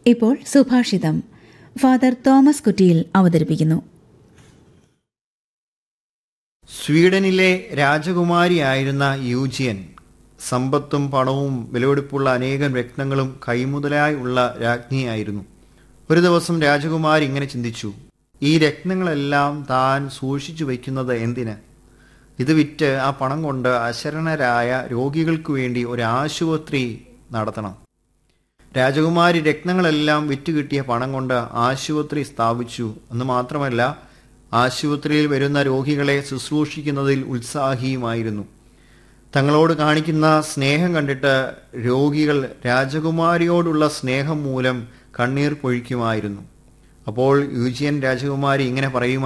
ഇപ്പോൾ സുഭാഷിതം father Thomas കുറ്റിയിൽ അവതരിപ്പിക്കുന്നു സ്വീഡനിലെ രാജകുമാരിയായിരുന്ന യൂജിയൻ സമ്പത്തും പണവും വിലപിടിപ്പുള്ള അനേകം രത്നങ്ങളും കൈമുതലായി ഉള്ള രാജ്ഞിയായിരുന്നു ഒരു ദിവസം രാജകുമാരി ഇങ്ങനെ ചിന്തിച്ചു ഈ രത്നങ്ങളെല്ലാം താൻ സൂക്ഷിച്ചു വയ്ക്കുന്നത് എന്തിന് ഇത് വിറ്റ് ആ പണം കൊണ്ട് അശരണരായ രോഗികൾക്ക് വേണ്ടി ഒരു ആശുപത്രി നടത്തണം രാജകുമാരി രത്നങ്ങളെല്ലാം വിറ്റുകിട്ടിയ പണം കൊണ്ട് ആശുപത്രി സ്ഥാപിച്ചു എന്ന് മാത്രമല്ല ആശുപത്രിയിൽ വരുന്ന രോഗികളെ ശുശ്രൂഷിക്കുന്നതിൽ ഉത്സാഹിയുമായിരുന്നു തങ്ങളോട് കാണിക്കുന്ന സ്നേഹം കണ്ടിട്ട് രോഗികൾ രാജകുമാരിയോടുള്ള സ്നേഹം മൂലം കണ്ണീർ പൊഴിക്കുമായിരുന്നു അപ്പോൾ യൂജിയൻ രാജകുമാരി ഇങ്ങനെ പറയുമായിരുന്നു